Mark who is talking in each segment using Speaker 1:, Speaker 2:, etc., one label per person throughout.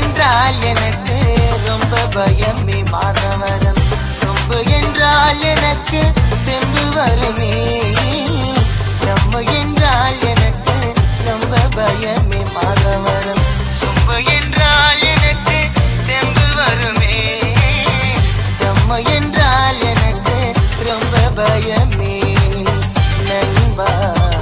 Speaker 1: என்றால் எனக்கு ரொம்ப பயமே மாதவரம் சொம்பு என்றால் எனக்கு தெம்பு வருமே நம்ம என்றால் எனக்கு ரொம்ப பயமே மாதவரம் சொம்பு என்றால் எனக்கு தெம்பு வருமே நம்ம என்றால் எனக்கு ரொம்ப பயமே நண்பா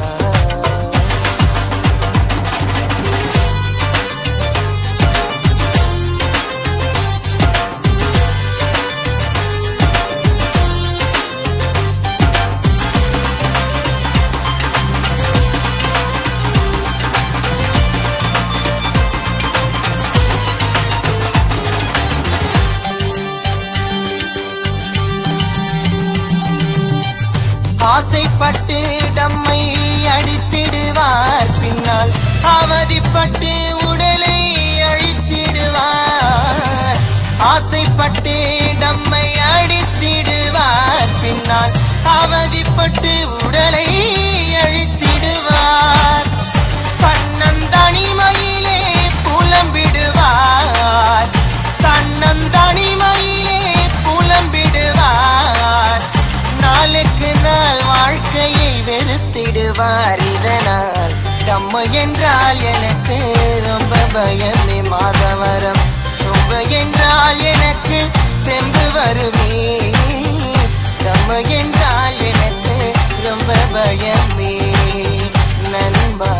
Speaker 1: ஆசைப்பட்டு நம்மை அடித்திடுவார் பின்னால் அவதிப்பட்டு உடலை அழித்திடுவார் ஆசைப்பட்டு நம்மை அடித்திடுவார் பின்னால் அவதிப்பட்டு உடலை அழித்திடுவார் தன்னந்தனிமையிலே புலம்பிடுவார் தன்னந்தனிமையிலே புலம்பிடுவார் நாளுக்கு நாள் வாழ்க்கையை வெறுத்திடுவார் இதனால் தம்ம என்றால் எனக்கு ரொம்ப பயமே மாதவரம் சொம்ப என்றால் எனக்கு தெம்பு வருமே தம்ம என்றால் எனக்கு ரொம்ப பயமே நண்பா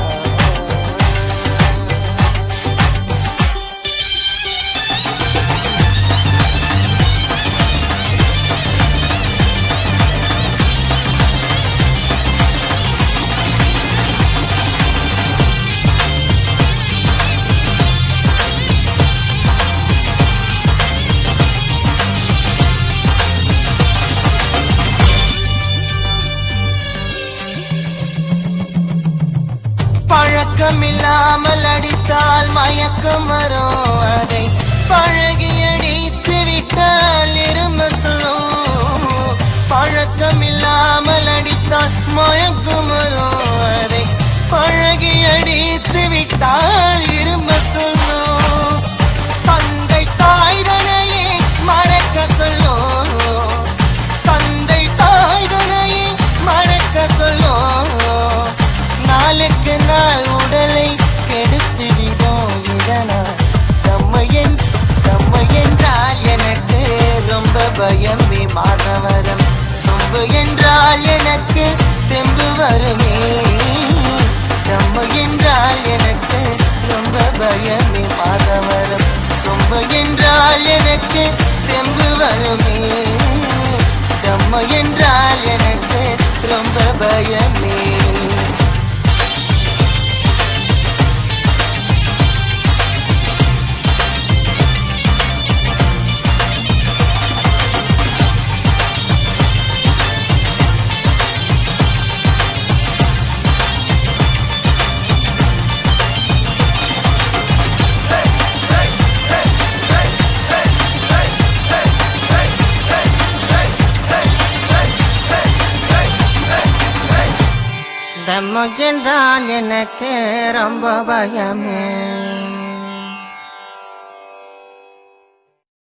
Speaker 1: பழக்கமில்லாமல் அடித்தால் மயக்கம் வரும் அதை பழகி அடித்து விட்டால் இரும்ப சொல்லும் பழக்கமில்லாமல் அடித்தால் மயக்கம் வரும் அதை பழகி அடித்து விட்டால் இரும்ப சொல்லும் தந்தை தாய்தனையே மறக்க சொல்லும் தந்தை தாய்தனையே மறக்க சொல்லும் நாளுக்கு நாள் உடலை கெடுத்து விடும் இதனால் தம்மையன் தம்மை என்றால் எனக்கு ரொம்ப பயமே மாதவரம் சொம்பு என்றால் எனக்கு தெம்பு வருமே தம்மை என்றால் எனக்கு ரொம்ப பயமே மாதவரம் சொம்பு என்றால் எனக்கு தெம்பு வருமே தம்மை என்றால் எனக்கு ரொம்ப பயமே தம்ம என்றால் எனக்கு ரொம்ப பயமே